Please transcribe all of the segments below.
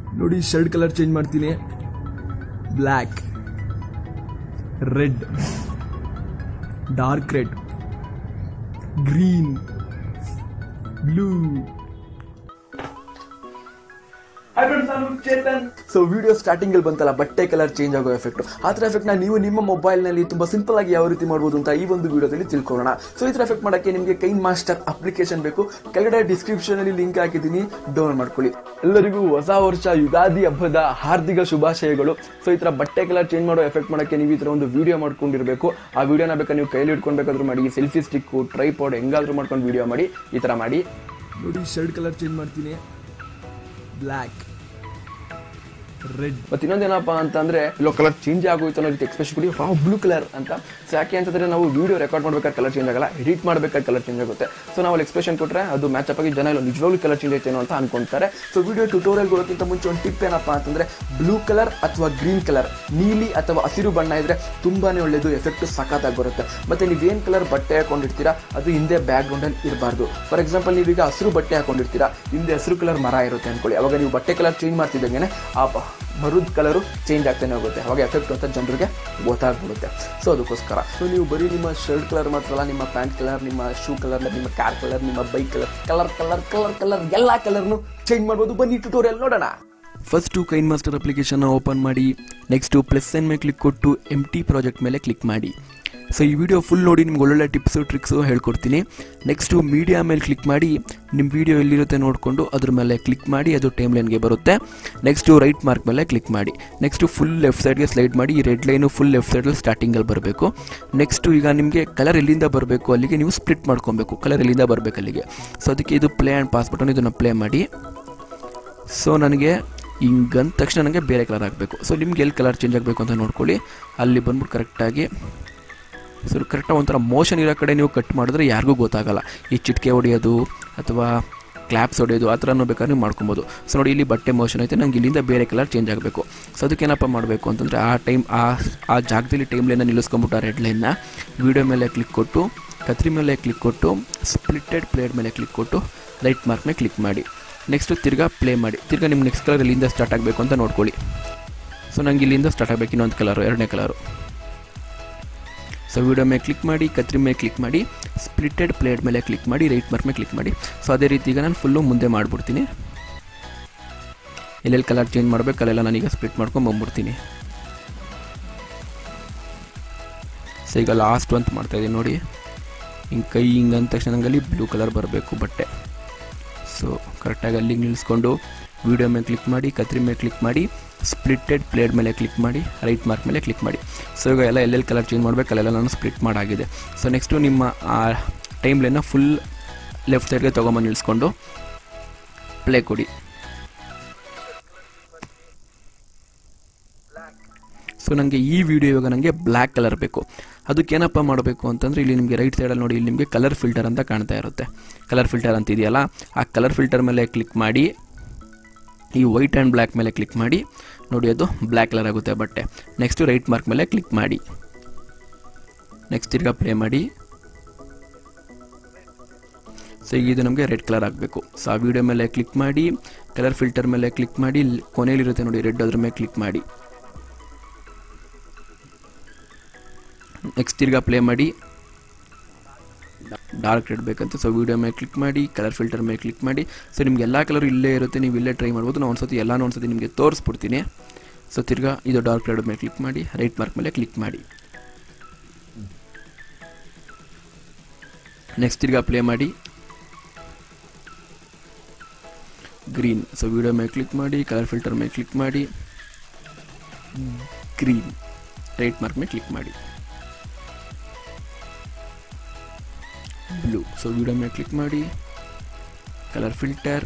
ನೋಡಿ shirt colour change ಮಾಡ್ತೀನಿ black red dark red green blue so video starting ಅಲ್ಲಿ ಬಂತಲ್ಲ ಬಟ್ಟೆ ಕಲರ್ ಚೇಂಜ್ ಆಗೋ ಎಫೆಕ್ಟ್ ಆ ಥರ ಎಫೆಕ್ಟ್ ನ ನೀವು ನಿಮ್ಮ ಮೊಬೈಲ್ ನಲ್ಲಿ ತುಂಬಾ ಸಿಂಪಲ್ ಆಗಿ ಯಾವ ರೀತಿ ಮಾಡಬಹುದು ಅಂತ ಈ ಒಂದು ವಿಡಿಯೋದಲ್ಲಿ ತಿಳ್ಕೊಳ್ಳೋಣ ಸೊ ಈ ತರ ಎಫೆಕ್ಟ್ ಮಾಡಕ್ಕೆ ನಿಮಗೆ ಕೈನ್ ಮಾಸ್ಟರ್ ಅಪ್ಲಿಕೇಶನ್ ಬೇಕು ಕೆಳಗಡೆ ಡಿಸ್ಕ್ರಿಪ್ಷನ್ ಅಲ್ಲಿ ಲಿಂಕ್ ಹಾಕಿದ್ದೀನಿ ಡೌನ್ ಮಾಡ್ಕೊಳ್ಳಿ ಎಲ್ಲರಿಗೂ ಹೊಸ ವರ್ಷ ಯುಗಾದಿ ಹಬ್ಬದ ಹಾರ್ದಿಕ ಶುಭಾಶಯಗಳು ಸೊ ಈ ತರ ಬಟ್ಟೆ ಕಲರ್ ಚೇಂಜ್ ಮಾಡೋ ಎಫೆಕ್ಟ್ ಮಾಡಕ್ಕೆ ನೀವು ಈ ತರ ಒಂದು ವಿಡಿಯೋ ಮಾಡ್ಕೊಂಡಿರ್ಬೇಕು ಆ ವಿಡಿಯೋನ ಬೇಕಾದ್ರೆ ನೀವು ಕೈಲಿ ಇಟ್ಕೊಳ್ಬೇಕಾದ್ರೂ ಮಾಡಿ ಸೆಲ್ಫಿ ಸ್ಟಿಕ್ ಟ್ರೈಪಾಡ್ ಹೆಂಗಾದ್ರೂ ಮಾಡ್ಕೊಂಡು ವಿಡಿಯೋ ಮಾಡಿ ಈ ತರ ಮಾಡಿ ನೋಡಿ ಶರ್ಟ್ ಕಲರ್ ಚೇಂಜ್ ಮಾಡ್ತೀನಿ ಬ್ಲ್ಯಾಕ್ ರೆಡ್ ಮತ್ತೆ ಇನ್ನೊಂದೇನಪ್ಪ ಅಂತಂದ್ರೆ ಇಲ್ಲೋ ಕಲರ್ ಚೇಂಜ್ ಆಗೋಯ್ತು ಅನ್ನೋ ರೀತಿ ಎಕ್ಸ್ಪ್ರೆಷನ್ ಕೊಡಿ ವಾವ್ ಬ್ಲೂ ಕಲರ್ ಅಂತ ಸೊ ಯಾಕೆ ಅಂತಂದ್ರೆ ನಾವು ವಿಡಿಯೋ ರೆಕಾರ್ಡ್ ಮಾಡ್ಬೇಕಾದ್ರೆ ಕಲರ್ ಚೇಂಜ್ ಆಗಲ್ಲ ಎಡಿಟ್ ಮಾಡ್ಬೇಕಾದ್ರೆ ಕಲರ್ ಚೇಂಜ್ ಆಗುತ್ತೆ ಸೊ ನಾವು ಅಲ್ಲಿ ಎಕ್ಸ್ಪ್ರೆಷನ್ ಕೊಟ್ಟರೆ ಅದು ಮ್ಯಾಚ್ ಅಪ್ ಆಗಿ ಜನ ಇಲ್ಲ ನಿಜವಾಗ್ಲೂ ಕಲರ್ ಚೇಂಜ್ ಆಯ್ತೇನೋ ಅಂತ ಅನ್ಕೊಂತಾರೆ ಸೊ ವಿಡಿಯೋ ಟ್ಯೂಟೋರಿಯಲ್ ಹೋಗೋಕ್ಕಿಂತ ಮುಂಚೆ ಒಂದು ಟಿಪ್ ಏನಪ್ಪ ಅಂತಂದ್ರೆ ಬ್ಲೂ ಕಲರ್ ಅಥವಾ ಗ್ರೀನ್ ಕಲರ್ ನೀಲಿ ಅಥವಾ ಹಸಿರು ಬಣ್ಣ ಇದ್ರೆ ತುಂಬಾನೇ ಒಳ್ಳೇದು ಎಫೆಕ್ಟ್ ಸಖತ್ತಾಗಿ ಬರುತ್ತೆ ಮತ್ತೆ ನೀವೇನ್ ಕಲರ್ ಬಟ್ಟೆ ಹಾಕೊಂಡಿರ್ತೀರಾ ಅದು ಹಿಂದೆ ಬ್ಯಾಕ್ ಗ್ರೌಂಡ್ ಅಲ್ಲಿ ಇರಬಾರ್ದು ಫಾರ್ ಎಕ್ಸಾಂಪಲ್ ನೀವೀಗ ಹಸಿರು ಬಟ್ಟೆ ಹಾಕೊಂಡಿರ್ತೀರಾ ಹಿಂದೆ ಹಸಿರು ಕಲರ್ ಮರ ಇರುತ್ತೆ ಅನ್ಕೊಳ್ಳಿ ಅವಾಗ ನೀವು ಬಟ್ಟೆ ಕಲರ್ ಚೇಂಜ್ ಮಾಡ್ತಿದ್ದಂಗೆ ಆ ಬ- ಮರದ ಕಲರು ಚೇಂಜ್ ಆಗ್ತಾನೆ ಹೋಗುತ್ತೆ ಅವಾಗ ಎಫೆಕ್ಟ್ ಅಂತ ಜನರಿಗೆ ಗೊತ್ತಾಗ್ಬಿಡುತ್ತೆ ಸೊ ಅದಕ್ಕೋಸ್ಕರ ಸೊ ನೀವು ಬರೀ ನಿಮ್ಮ ಶರ್ಟ್ ಕಲರ್ ಮಾತ್ರ ಅಲ್ಲ ನಿಮ್ಮ ಪ್ಯಾಂಟ್ ಕಲರ್ ನಿಮ್ಮ ಶೂ ಕಲರ್ ನಿಮ್ಮ ಕಾರ್ ಕಲರ್ ನಿಮ್ಮ bike colour colour colour colour colour ಎಲ್ಲ ಕಲರ್ನು ಚೇಂಜ್ ಮಾಡ್ಬೋದು ಬನ್ನಿ ಟ್ಯೂಟೋರಿಯಲ್ ನೋಡೋಣ first KineMaster application open ಮಾಡಿ ನೆಕ್ಸ್ಟು ಪ್ಲಸ್ ಎನ್ ಮೇಲೆ ಕ್ಲಿಕ್ ಕೊಟ್ಟು ಎಮ್ ಟಿ ಪ್ರಾಜೆಕ್ಟ್ ಮೇಲೆ ಕ್ಲಿಕ್ ಮಾಡಿ ಸೊ ಈ ವಿಡಿಯೋ ಫುಲ್ ನೋಡಿ ನಿಮ್ಗೆ ಒಳ್ಳೊಳ್ಳೆ ಟಿಪ್ಸು ಟ್ರಿಕ್ಸು ಹೇಳ್ಕೊಡ್ತೀನಿ ನೆಕ್ಸ್ಟು ಮೀಡಿಯಾ ಮೇಲೆ ಕ್ಲಿಕ್ ಮಾಡಿ ನಿಮ್ಮ ವಿಡಿಯೋ ಎಲ್ಲಿರುತ್ತೆ ನೋಡಿಕೊಂಡು ಅದ್ರ ಮೇಲೆ ಕ್ಲಿಕ್ ಮಾಡಿ ಅದು ಟೈಮ್ ಲೈನ್ಗೆ ಬರುತ್ತೆ ನೆಕ್ಸ್ಟು ರೈಟ್ ಮಾರ್ಕ್ ಮೇಲೆ ಕ್ಲಿಕ್ ಮಾಡಿ ನೆಕ್ಸ್ಟು ಫುಲ್ ಲೆಫ್ಟ್ ಸೈಡ್ಗೆ ಸ್ಲೈಡ್ ಮಾಡಿ ಈ ರೆಡ್ ಲೈನು ಫುಲ್ ಲೆಫ್ಟ್ ಸೈಡಲ್ಲಿ ಸ್ಟಾರ್ಟಿಂಗಲ್ಲಿ ಬರಬೇಕು ನೆಕ್ಸ್ಟು ಈಗ ನಿಮಗೆ ಕಲರ್ ಎಲ್ಲಿಂದ ಬರಬೇಕು ಅಲ್ಲಿಗೆ ನೀವು ಸ್ಪ್ಲಿಟ್ ಮಾಡ್ಕೊಬೇಕು ಕಲರ್ ಎಲ್ಲಿಂದ ಬರಬೇಕು ಅಲ್ಲಿಗೆ ಸೊ ಅದಕ್ಕೆ ಇದು ಪ್ಲೇ ಆ್ಯಂಡ್ ಪಾಸ್ ಬಟನ್ ಇದನ್ನು ಪ್ಲೇ ಮಾಡಿ ಸೊ ನನಗೆ ಹಿಂಗಂದ ತಕ್ಷಣ ನನಗೆ ಬೇರೆ ಕಲರ್ ಆಗಬೇಕು ಸೊ ನಿಮ್ಗೆ ಎಲ್ಲಿ ಕಲರ್ ಚೇಂಜ್ ಆಗಬೇಕು ಅಂತ ನೋಡ್ಕೊಳ್ಳಿ ಅಲ್ಲಿ ಬಂದ್ಬಿಟ್ಟು ಕರೆಕ್ಟಾಗಿ ಸೊ ಕರೆಕ್ಟಾಗಿ ಒಂಥರ ಮೋಷನ್ ಇರೋ ಕಡೆ ನೀವು ಕಟ್ ಮಾಡಿದ್ರೆ ಯಾರಿಗೂ ಗೊತ್ತಾಗಲ್ಲ ಈ ಚಿಟಿಕೆ ಹೊಡೆಯೋದು ಅಥವಾ ಕ್ಲಾಪ್ಸ್ ಹೊಡೆಯೋದು ಆ ಥರನೂ ಬೇಕಾದ್ರೆ ನೀವು ಮಾಡ್ಕೊಬೋದು ಸೊ ನೋಡಿ ಇಲ್ಲಿ ಬಟ್ಟೆ ಮೋಷನ್ ಐತೆ ನಂಗೆ ಇಲ್ಲಿಂದ ಬೇರೆ ಕಲರ್ ಚೇಂಜ್ ಆಗಬೇಕು ಸೊ ಅದಕ್ಕೇನಪ್ಪ ಮಾಡಬೇಕು ಅಂತಂದರೆ ಆ ಟೈಮ್ ಆ ಆ ಜಾಗದಲ್ಲಿ ಟೈಮ್ ಲೈನ್ನ ನಿಲ್ಲಿಸ್ಕೊಂಬಿಟ್ಟು ಆ ರೆಡ್ ಲೈನ್ನ ವೀಡಿಯೋ ಮೇಲೆ ಕ್ಲಿಕ್ ಕೊಟ್ಟು ಕತ್ರಿ ಮೇಲೆ ಕ್ಲಿಕ್ ಕೊಟ್ಟು ಸ್ಪ್ಲಿಟೆಡ್ ಪ್ಲೇಟ್ ಮೇಲೆ ಕ್ಲಿಕ್ ಕೊಟ್ಟು ರೈಟ್ ಮಾರ್ಕ್ ಮೇಲೆ ಕ್ಲಿಕ್ ಮಾಡಿ ನೆಕ್ಸ್ಟು ತಿರ್ಗಾ ಪ್ಲೇ ಮಾಡಿ ತಿರ್ಗಾ ನಿಮ್ಮ ನೆಕ್ಸ್ಟ್ ಕಲರ್ ಇಲ್ಲಿಂದ ಸ್ಟಾರ್ಟ್ ಆಗಬೇಕು ಅಂತ ನೋಡ್ಕೊಳ್ಳಿ ಸೊ ನಂಗೆ ಇಲ್ಲಿಂದ ಸ್ಟಾರ್ಟ್ ಆಗಬೇಕು ಇನ್ನೊಂದು ಕಲರು ಎರಡನೇ ಕಲರು ಸೊ ವಿಡಿಯೋ ಮೇಲೆ ಕ್ಲಿಕ್ ಮಾಡಿ ಕತ್ರಿ ಮೇಲೆ ಕ್ಲಿಕ್ ಮಾಡಿ ಸ್ಪ್ಲಿಟೆಡ್ ಪ್ಲೇಟ್ ಮೇಲೆ ಕ್ಲಿಕ್ ಮಾಡಿ ರೈಟ್ ಮಾರ್ಕ್ ಮೇಲೆ ಕ್ಲಿಕ್ ಮಾಡಿ ಸೊ ಅದೇ ರೀತಿ ಈಗ ನಾನು ಫುಲ್ಲು ಮುಂದೆ ಮಾಡಿಬಿಡ್ತೀನಿ ಎಲ್ಲೆಲ್ಲಿ ಕಲರ್ ಚೇಂಜ್ ಮಾಡಬೇಕು ಅಲ್ಲೆಲ್ಲ ನಾನೀಗ ಸ್ಪ್ಲಿಟ್ ಮಾಡ್ಕೊಂಡು ಬಂದ್ಬಿಡ್ತೀನಿ ಸೊ ಈಗ ಲಾಸ್ಟ್ ಅಂತ ಮಾಡ್ತಾಯಿದ್ದೀನಿ ನೋಡಿ ಹಿಂಗೆ ಕೈ ಹಿಂಗೆ ಅಂದ ತಕ್ಷಣ ನಂಗೆ ಅಲ್ಲಿ ಬ್ಲೂ ಕಲರ್ ಬರಬೇಕು ಬಟ್ಟೆ ಸೊ ಕರೆಕ್ಟಾಗಿ ಅಲ್ಲಿಗೆ ನಿಲ್ಲಿಸ್ಕೊಂಡು ವಿಡಿಯೋ ಮೇಲೆ ಕ್ಲಿಕ್ ಮಾಡಿ ಕತ್ರಿ ಮೇಲೆ ಕ್ಲಿಕ್ ಮಾಡಿ ಸ್ಪ್ಲಿಟೆಡ್ ಪ್ಲೇಟ್ ಮೇಲೆ ಕ್ಲಿಕ್ ಮಾಡಿ ರೈಟ್ ಮಾರ್ಕ್ ಮೇಲೆ ಕ್ಲಿಕ್ ಮಾಡಿ ಸೊ ಈಗ ಎಲ್ಲ ಎಲ್ಲೆಲ್ಲಿ ಕಲರ್ ಚೇಂಜ್ ಮಾಡಬೇಕು ಅಲ್ಲೆಲ್ಲ ನಾನು ಸ್ಪ್ಲಿಟ್ ಮಾಡಾಗಿದೆ ಸೊ ನೆಕ್ಸ್ಟು ನಿಮ್ಮ ಆ ಟೈಮ್ ಲೈನ್ನ ಫುಲ್ ಲೆಫ್ಟ್ ಸೈಡ್ಗೆ ತೊಗೊಂಬಂದು ನಿಲ್ಲಿಸ್ಕೊಂಡು ಪ್ಲೇ ಕೊಡಿ ಸೊ ನನಗೆ ಈ ವಿಡಿಯೋ ಇವಾಗ ನನಗೆ ಬ್ಲ್ಯಾಕ್ ಕಲರ್ ಬೇಕು ಅದಕ್ಕೇನಪ್ಪ ಮಾಡಬೇಕು ಅಂತಂದರೆ ಇಲ್ಲಿ ನಿಮಗೆ ರೈಟ್ ಸೈಡಲ್ಲಿ ನೋಡಿ ಇಲ್ಲಿ ನಿಮಗೆ ಕಲರ್ ಫಿಲ್ಟರ್ ಅಂತ ಕಾಣ್ತಾ ಇರುತ್ತೆ ಕಲರ್ ಫಿಲ್ಟರ್ ಅಂತ ಇದೆಯಲ್ಲ ಆ ಕಲರ್ ಫಿಲ್ಟರ್ ಮೇಲೆ ಕ್ಲಿಕ್ ಮಾಡಿ ಈ ವೈಟ್ ಆ್ಯಂಡ್ ಬ್ಲ್ಯಾಕ್ ಮೇಲೆ ಕ್ಲಿಕ್ ಮಾಡಿ ನೋಡಿ ಅದು ಬ್ಲ್ಯಾಕ್ ಕಲರ್ ಆಗುತ್ತೆ ಬಟ್ಟೆ ನೆಕ್ಸ್ಟು ರೈಟ್ ಮಾರ್ಕ್ ಮೇಲೆ ಕ್ಲಿಕ್ ಮಾಡಿ ನೆಕ್ಸ್ಟ್ ತಿರ್ಗಾ ಪ್ಲೇ ಮಾಡಿ ಸೊ ಈಗ ಇದು ನಮಗೆ ರೆಡ್ ಕಲರ್ ಆಗಬೇಕು ಸೊ ಆ ವಿಡಿಯೋ ಮೇಲೆ ಕ್ಲಿಕ್ ಮಾಡಿ ಕಲರ್ ಫಿಲ್ಟರ್ ಮೇಲೆ ಕ್ಲಿಕ್ ಮಾಡಿ ಕೊನೆಯಲ್ಲಿರುತ್ತೆ ನೋಡಿ ರೆಡ್ ಅದ್ರ ಮೇಲೆ ಕ್ಲಿಕ್ ಮಾಡಿ ನೆಕ್ಸ್ಟ್ ತಿರ್ಗಾ ಪ್ಲೇ ಮಾಡಿ ಡಾರ್ಕ್ ರೆಡ್ ಬೇಕಂತ ಸೊ ವೀಡಿಯೋ ಮೇಲೆ ಕ್ಲಿಕ್ ಮಾಡಿ ಕಲರ್ ಫಿಲ್ಟರ್ ಮೇಲೆ ಕ್ಲಿಕ್ ಮಾಡಿ ಸೊ ನಿಮ್ಗೆ ಎಲ್ಲ ಕಲರ್ ಇಲ್ಲೇ ಇರುತ್ತೆ ನೀವು ಇಲ್ಲೇ ಟ್ರೈ ಮಾಡ್ಬೋದು ನಾನು ಒಂದ್ಸತಿ ಎಲ್ಲಾನು ಒಂದ್ಸತಿ ನಿಮಗೆ ತೋರಿಸ್ಬಿಡ್ತೀನಿ ಸೊ ತಿರ್ಗಾ ಇದು ಡಾರ್ಕ್ ರೆಡ್ ಮೇಲೆ ಕ್ಲಿಕ್ ಮಾಡಿ ರೈಟ್ ಮಾರ್ಕ್ ಮೇಲೆ ಕ್ಲಿಕ್ ಮಾಡಿ ನೆಕ್ಸ್ಟ್ ತಿರ್ಗಾ ಪ್ಲೇ ಮಾಡಿ ಗ್ರೀನ್ ಸೊ ವೀಡಿಯೋ ಮೇಲೆ ಕ್ಲಿಕ್ ಮಾಡಿ ಕಲರ್ ಫಿಲ್ಟರ್ ಮೇಲೆ ಕ್ಲಿಕ್ ಮಾಡಿ ಗ್ರೀನ್ ರೈಟ್ ಮಾರ್ಕ್ ಮೇಲೆ ಕ್ಲಿಕ್ ಮಾಡಿ ಬ್ಲೂ ಸೊ ವಿಡಿಯೋ ಮೇಲೆ ಕ್ಲಿಕ್ ಮಾಡಿ colour filter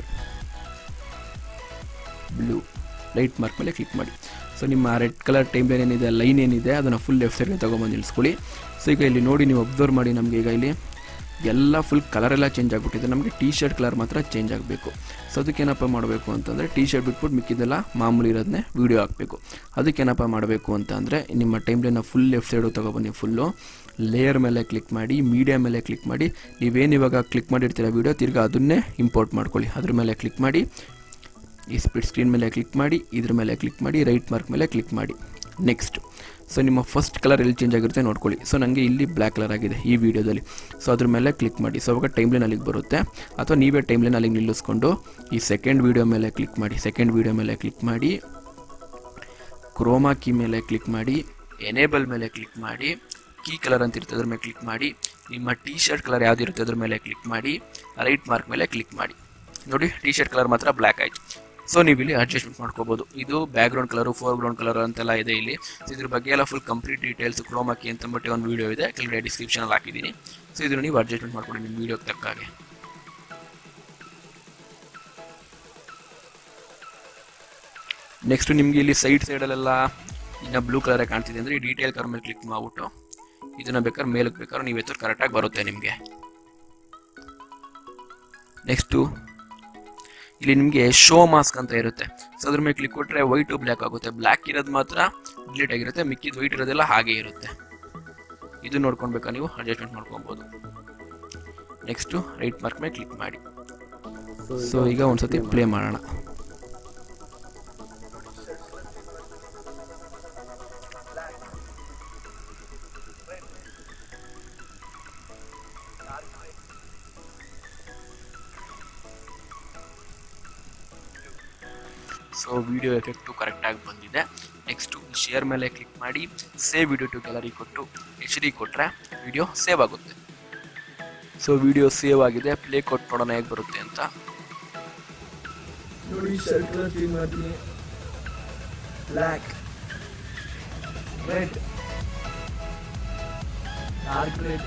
blue right mark ಮೇಲೆ ಕ್ಲಿಕ್ ಮಾಡಿ ಸೊ ನಿಮ್ಮ ರೆಡ್ ಕಲರ್ ಟೈಮ್ ಲೈನ್ ಏನಿದೆ ಲೈನ್ ಏನಿದೆ ಅದನ್ನು ಫುಲ್ ಲೆಫ್ಟ್ ಸೈಡ್ಗೆ ತೊಗೊಂಬಂದು ನಿಲ್ಲಿಸ್ಕೊಳ್ಳಿ ಸೊ ಈಗ ಇಲ್ಲಿ ನೋಡಿ ನೀವು ಅಬ್ಸರ್ವ್ ಮಾಡಿ ನಮಗೆ ಈಗ ಇಲ್ಲಿ ಎಲ್ಲ ಫುಲ್ ಕಲರ್ ಎಲ್ಲ ಚೇಂಜ್ ಆಗಿಬಿಟ್ಟಿದೆ ನಮಗೆ ಟೀ ಶರ್ಟ್ ಕಲರ್ ಮಾತ್ರ ಚೇಂಜ್ ಆಗಬೇಕು ಸೊ ಅದಕ್ಕೇನಪ್ಪ ಮಾಡಬೇಕು ಅಂತಂದರೆ ಟೀ ಶರ್ಟ್ ಬಿಟ್ಬಿಟ್ಟು ಮಿಕ್ಕಿದ್ದೆಲ್ಲ ಮಾಮೂಲಿ ಇರೋದನ್ನೇ ವೀಡಿಯೋ ಹಾಕಬೇಕು ಅದಕ್ಕೇನಪ್ಪ ಮಾಡಬೇಕು ಅಂತ ಅಂದರೆ ನಿಮ್ಮ ಟೈಮ್ ಲೈನ್ನ ಫುಲ್ ಲೆಫ್ಟ್ ಸೈಡು ತೊಗೊಬನ್ನಿ ಫುಲ್ಲು ಲೇಯರ್ ಮೇಲೆ ಕ್ಲಿಕ್ ಮಾಡಿ ಮೀಡಿಯಾ ಮೇಲೆ ಕ್ಲಿಕ್ ಮಾಡಿ ನೀವೇನು ಇವಾಗ ಕ್ಲಿಕ್ ಮಾಡಿರ್ತೀರ ವೀಡಿಯೋ ತಿರ್ಗಾ ಅದನ್ನೇ ಇಂಪೋರ್ಟ್ ಮಾಡ್ಕೊಳ್ಳಿ ಅದ್ರ ಮೇಲೆ ಕ್ಲಿಕ್ ಮಾಡಿ ಈ ಸ್ಪಿಡ್ ಸ್ಕ್ರೀನ್ ಮೇಲೆ ಕ್ಲಿಕ್ ಮಾಡಿ ಇದ್ರ ಮೇಲೆ ಕ್ಲಿಕ್ ಮಾಡಿ ರೈಟ್ ಮಾರ್ಕ್ ಮೇಲೆ ಕ್ಲಿಕ್ ಮಾಡಿ ನೆಕ್ಸ್ಟ್ ಸೊ ನಿಮ್ಮ ಫಸ್ಟ್ ಕಲರ್ ಎಲ್ಲಿ ಚೇಂಜ್ ಆಗಿರುತ್ತೆ ನೋಡ್ಕೊಳ್ಳಿ ಸೊ ನನಗೆ ಇಲ್ಲಿ ಬ್ಲ್ಯಾಕ್ ಕಲರ್ ಆಗಿದೆ ಈ ವಿಡಿಯೋದಲ್ಲಿ ಸೊ ಅದ್ರ ಮೇಲೆ ಕ್ಲಿಕ್ ಮಾಡಿ ಸೊ ಅವಾಗ ಟೈಮ್ ಲೈನ್ ಅಲ್ಲಿಗೆ ಬರುತ್ತೆ ಅಥವಾ ನೀವೇ ಟೈಮ್ ಲೈನ್ ಅಲ್ಲಿಗೆ ನಿಲ್ಲಿಸ್ಕೊಂಡು ಈ ಸೆಕೆಂಡ್ ವಿಡಿಯೋ ಮೇಲೆ ಕ್ಲಿಕ್ ಮಾಡಿ ಸೆಕೆಂಡ್ ವಿಡಿಯೋ ಮೇಲೆ ಕ್ಲಿಕ್ ಮಾಡಿ ಕ್ರೋಮಾ ಕೀ ಮೇಲೆ ಕ್ಲಿಕ್ ಮಾಡಿ ಎನೇಬಲ್ ಮೇಲೆ ಕ್ಲಿಕ್ ಮಾಡಿ ಕೀ ಕಲರ್ ಅಂತ ಇರುತ್ತೆ ಅದ್ರ ಮೇಲೆ ಕ್ಲಿಕ್ ಮಾಡಿ ನಿಮ್ಮ ಟೀ ಶರ್ಟ್ ಕಲರ್ ಯಾವ್ದು ಇರುತ್ತೆ ಅದ್ರ ಮೇಲೆ ಕ್ಲಿಕ್ ಮಾಡಿ ರೈಟ್ ಮಾರ್ಕ್ ಮೇಲೆ ಕ್ಲಿಕ್ ಮಾಡಿ ನೋಡಿ ಟೀ ಶರ್ಟ್ ಕಲರ್ ಮಾತ್ರ ಬ್ಲ್ಯಾಕ್ ಆಯಿತು ಸೊ ನೀವು ಇಲ್ಲಿ ಅಡ್ಜಸ್ಟ್ಮೆಂಟ್ ಮಾಡ್ಕೋಬೋದು ಇದು background colour foreground colour ಅಂತೆಲ್ಲ ಇದೆ ಇಲ್ಲಿ ಸೊ ಇದ್ರ ಬಗ್ಗೆ ಎಲ್ಲ ಫುಲ್ ಕಂಪ್ಲೀಟ್ ಡೀಟೇಲ್ಸ್ ಕ್ರೋಮಾಕಿ ಅಂತ ಅಂದ್ಬಿಟ್ಟು ಒಂದು ವೀಡಿಯೋ ಇದೆ ಕೆಳಗಡೆ ಡಿಸ್ಕ್ರಿಪ್ಷನಲ್ಲಿ ಹಾಕಿದ್ದೀನಿ ಸೊ ಇದನ್ನು ನೀವು ಅಡ್ಜಸ್ಟ್ಮೆಂಟ್ ಮಾಡ್ಕೊಳ್ಳಿ ನಿಮ್ಮ ವೀಡಿಯೋಗೆ ತಕ್ಕ ಹಾಗೆ ನೆಕ್ಸ್ಟ್ ನಿಮಗೆ ಇಲ್ಲಿ ಸೈಡ್ ಸೈಡಲ್ಲೆಲ್ಲ ಇನ್ನು ಬ್ಲೂ ಕಲರೇ ಕಾಣ್ತಿದೆ ಅಂದರೆ ಈ ಡೀಟೇಲ್ ಕಲರ್ ಮೇಲೆ ಕ್ಲಿಕ್ ಮಾಡ್ಬಿಟ್ಟು ಇದನ್ನು ಬೇಕಾದ್ರೆ ಮೇಲಕ್ಕೆ ಬೇಕಾದ್ರೆ ನೀವು ಎತ್ತರ ಕರೆಕ್ಟಾಗಿ ಬರುತ್ತೆ ನಿಮಗೆ ನೆಕ್ಸ್ಟು ಇಲ್ಲಿ ನಿಮಗೆ ಶೋ ಮಾಸ್ಕ್ ಅಂತ ಇರುತ್ತೆ ಸೊ ಅದ್ರ ಮೇಲೆ ಕ್ಲಿಕ್ ಕೊಟ್ಟರೆ ವೈಟು ಬ್ಲ್ಯಾಕ್ ಆಗುತ್ತೆ ಬ್ಲ್ಯಾಕ್ ಇರೋದು ಮಾತ್ರ ಡಿಲೀಟ್ ಆಗಿರುತ್ತೆ ಮಿಕ್ಕಿದ ವೈಟ್ ಇರೋದೆಲ್ಲ ಹಾಗೆ ಇರುತ್ತೆ ಇದು ನೋಡ್ಕೊಳ್ಬೇಕಾ ನೀವು ಅಡ್ಜಸ್ಟ್ಮೆಂಟ್ ಮಾಡ್ಕೊಬೋದು ನೆಕ್ಸ್ಟು ರೈಟ್ ಮಾರ್ಕ್ ಮೇಲೆ ಕ್ಲಿಕ್ ಮಾಡಿ ಸೊ ಈಗ ಒಂದ್ಸತಿ ಪ್ಲೇ ಮಾಡೋಣ ಸೊ ವಿಡಿಯೋ ಎಫೆಕ್ಟು ಕರೆಕ್ಟಾಗಿ ಬಂದಿದೆ ನೆಕ್ಸ್ಟು ಶೇರ್ ಮೇಲೆ ಕ್ಲಿಕ್ ಮಾಡಿ ಸೇವ್ ವಿಡಿಯೋ ಟು ಗ್ಯಾಲರಿ ಕೊಟ್ಟು ಎಚ್ ಡಿ ಕೊಟ್ಟರೆ ವಿಡಿಯೋ ಸೇವ್ ಆಗುತ್ತೆ ಸೊ ವಿಡಿಯೋ ಸೇವ್ ಆಗಿದೆ ಪ್ಲೇ ಕೊಟ್ಟು ನೋಡೋಣ ಹೇಗೆ ಬರುತ್ತೆ ಅಂತ ನೋಡಿ ಶರ್ಟ್ ಕಲರ್ ಚೇಂಜ್ ಮಾಡ್ತೀನಿ black red dark red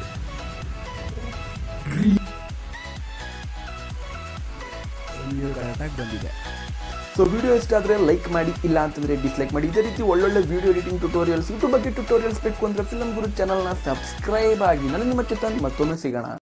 video ಕರೆಕ್ಟಾಗಿ ಬಂದಿದೆ ಸೊ ವಿಡಿಯೋ ಇಷ್ಟ ಆದರೆ ಲೈಕ್ ಮಾಡಿ ಇಲ್ಲ ಅಂತಂದರೆ ಡಿಸ್ಲೈಕ್ ಮಾಡಿ ಇದೇ ರೀತಿ ಒಳ್ಳೊಳ್ಳೆ ವಿಡಿಯೋ ಎಡಿಟಿಂಗ್ ಟ್ಯುಟೋರಿಯಲ್ಸ್ ಯೂಟ್ಯೂಬ್ ಬಗ್ಗೆ ಟ್ಯುಟೋರಿಯಲ್ಸ್ ಬೇಕು ಅಂದರೆ ಫಿಲಮ್ ಗುರು ಚಾನಲ್ನ ಸಬ್ಸ್ಕ್ರೈಬ್ ಆಗಿ ನಾನು ನಿಮ್ಮ ಚಿತ್ರ ಮತ್ತೊಮ್ಮೆ ಸಿಗೋಣ